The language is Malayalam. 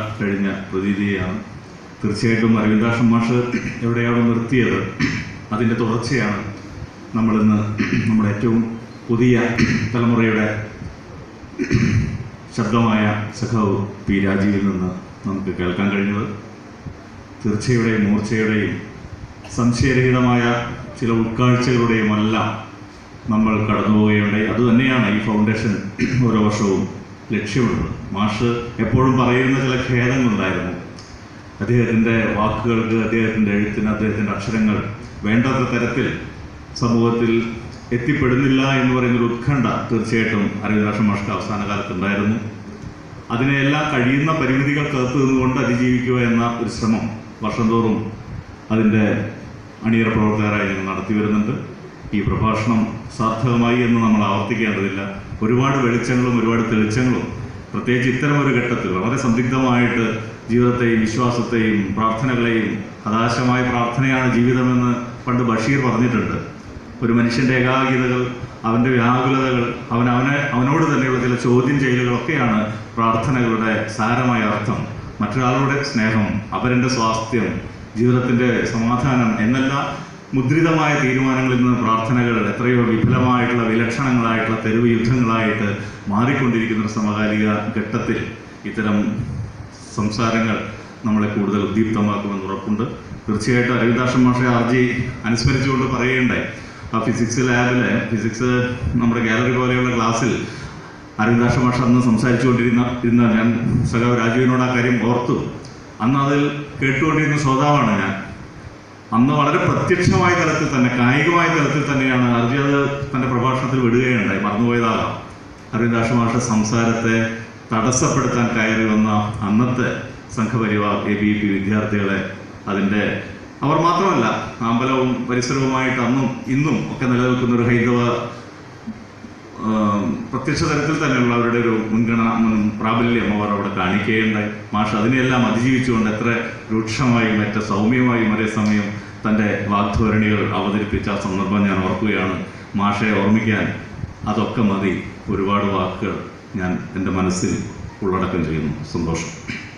കഴിഞ്ഞ പ്രതീതിയാണ് തീർച്ചയായിട്ടും അരവിന്ദാക്ഷൻ മാഷ് എവിടെയാണ് നിർത്തിയത് അതിൻ്റെ തുടർച്ചയാണ് നമ്മളിന്ന് നമ്മുടെ ഏറ്റവും പുതിയ തലമുറയുടെ ശബ്ദമായ സഖാവ് പി രാജീവിൽ നിന്ന് നമുക്ക് കേൾക്കാൻ കഴിഞ്ഞത് തീർച്ചയുടെയും മൂർച്ചയുടെയും സംശയരഹിതമായ ചില ഉൾക്കാഴ്ചകളുടെയും എല്ലാം നമ്മൾ കടന്നുപോവുകയുണ്ടായി അതുതന്നെയാണ് ഈ ഫൗണ്ടേഷൻ ഓരോ വർഷവും ലക്ഷ്യമിടുന്നത് മാഷ് എപ്പോഴും പറയുന്ന ചില ഖേദങ്ങളുണ്ടായിരുന്നു അദ്ദേഹത്തിൻ്റെ വാക്കുകൾക്ക് അദ്ദേഹത്തിൻ്റെ എഴുത്തിന് അദ്ദേഹത്തിൻ്റെ അക്ഷരങ്ങൾ വേണ്ടത്ര തരത്തിൽ സമൂഹത്തിൽ എത്തിപ്പെടുന്നില്ല എന്ന് പറയുന്നൊരു ഉത്കണ്ഠ തീർച്ചയായിട്ടും അരവിന്ദാക്ഷൻ മാഷ്ക്ക് അവസാന കാലത്തുണ്ടായിരുന്നു അതിനെല്ലാം കഴിയുന്ന പരിമിതികൾക്കകത്ത് നിന്നുകൊണ്ട് അതിജീവിക്കുക എന്ന ഒരു ശ്രമം വർഷം തോറും അതിൻ്റെ അണിയറ പ്രവർത്തകരായി ഞങ്ങൾ നടത്തി വരുന്നുണ്ട് ഈ പ്രഭാഷണം സാർത്ഥകമായി എന്ന് നമ്മൾ ആവർത്തിക്കേണ്ടതില്ല ഒരുപാട് വെളിച്ചങ്ങളും ഒരുപാട് തെളിച്ചങ്ങളും പ്രത്യേകിച്ച് ഇത്തരം ഒരു ഘട്ടത്തിൽ വളരെ സന്ദിഗ്ധമായിട്ട് ജീവിതത്തെയും വിശ്വാസത്തെയും പ്രാർത്ഥനകളെയും ഹതാശമായ പ്രാർത്ഥനയാണ് ജീവിതമെന്ന് പണ്ട് ബഷീർ പറഞ്ഞിട്ടുണ്ട് ഒരു മനുഷ്യൻ്റെ ഏകാഗ്രതകൾ അവൻ്റെ വ്യാകുലതകൾ അവൻ അവനെ അവനോട് തന്നെയുള്ള ചില ചോദ്യം ചെയ്യലുകളൊക്കെയാണ് പ്രാർത്ഥനകളുടെ സാരമായ അർത്ഥം മറ്റൊരാളുടെ സ്നേഹം അവരുടെ സ്വാസ്ഥ്യം ജീവിതത്തിൻ്റെ സമാധാനം എന്നെല്ലാം മുദ്രിതമായ തീരുമാനങ്ങളിൽ നിന്ന് പ്രാർത്ഥനകൾ എത്രയോ വിപുലമായിട്ടുള്ള വിലക്ഷണങ്ങളായിട്ടുള്ള തെരുവ് യുദ്ധങ്ങളായിട്ട് മാറിക്കൊണ്ടിരിക്കുന്ന ഒരു സമകാലിക ഘട്ടത്തിൽ ഇത്തരം സംസാരങ്ങൾ നമ്മളെ കൂടുതൽ ഉദ്ദീപ്തമാക്കുമെന്ന് ഉറപ്പുണ്ട് തീർച്ചയായിട്ടും അരവിന്ദാക്ഷൻ മാഷെ ആർജി അനുസ്മരിച്ചുകൊണ്ട് പറയുകയുണ്ടായി ആ ഫിസിക്സ് ലാബിലെ ഫിസിക്സ് നമ്മുടെ ഗാലറി പോലെയുള്ള ക്ലാസ്സിൽ അരവിന്ദാക്ഷൻ മാഷ അന്ന് സംസാരിച്ചുകൊണ്ടിരുന്ന ഇരുന്ന ഞാൻ സഖാവ് രാജുവിനോട് ആ കാര്യം ഓർത്തു അന്ന് അതിൽ കേട്ടുകൊണ്ടിരുന്ന ശ്രോതാവാണ് ഞാൻ അന്ന് വളരെ പ്രത്യക്ഷമായ തലത്തിൽ തന്നെ കായികമായ തലത്തിൽ തന്നെയാണ് അർജി അത് തൻ്റെ പ്രഭാഷണത്തിൽ വിടുകയുണ്ടായി മറന്നുപോയതാകാം അരവിന്ദാക്ഷ മാഷ സംസാരത്തെ തടസ്സപ്പെടുത്താൻ കയറി വന്ന അന്നത്തെ സംഘപരിവാർ എ ബി പി വിദ്യാർത്ഥികളെ അതിൻ്റെ അവർ മാത്രമല്ല അമ്പലവും പരിസരവുമായിട്ട് അന്നും ഇന്നും ഒക്കെ നിലനിൽക്കുന്ന ഒരു ഹൈന്ദവ ആ, പ്രത്യക്ഷ തലത്തിൽ തന്നെയുള്ള അവരുടെ ഒരു മുൻഗണന മുൻ പ്രാബല്യം അവർ അവിടെ കാണിക്കുകയുണ്ടായി മാഷ് അതിനെല്ലാം അതിജീവിച്ചുകൊണ്ട് എത്ര രൂക്ഷമായും ഏറ്റ സൗമ്യമായും ഒരേ സമയം തൻ്റെ വാഗ്ധോരണികൾ അവതരിപ്പിച്ച ആ സന്ദർഭം ഞാൻ ഓർക്കുകയാണ് മാഷെ ഓർമ്മിക്കാൻ അതൊക്കെ മതി ഒരുപാട് വാക്കുകൾ ഞാൻ എൻ്റെ മനസ്സിൽ ഉള്ളടക്കം ചെയ്യുന്നു സന്തോഷം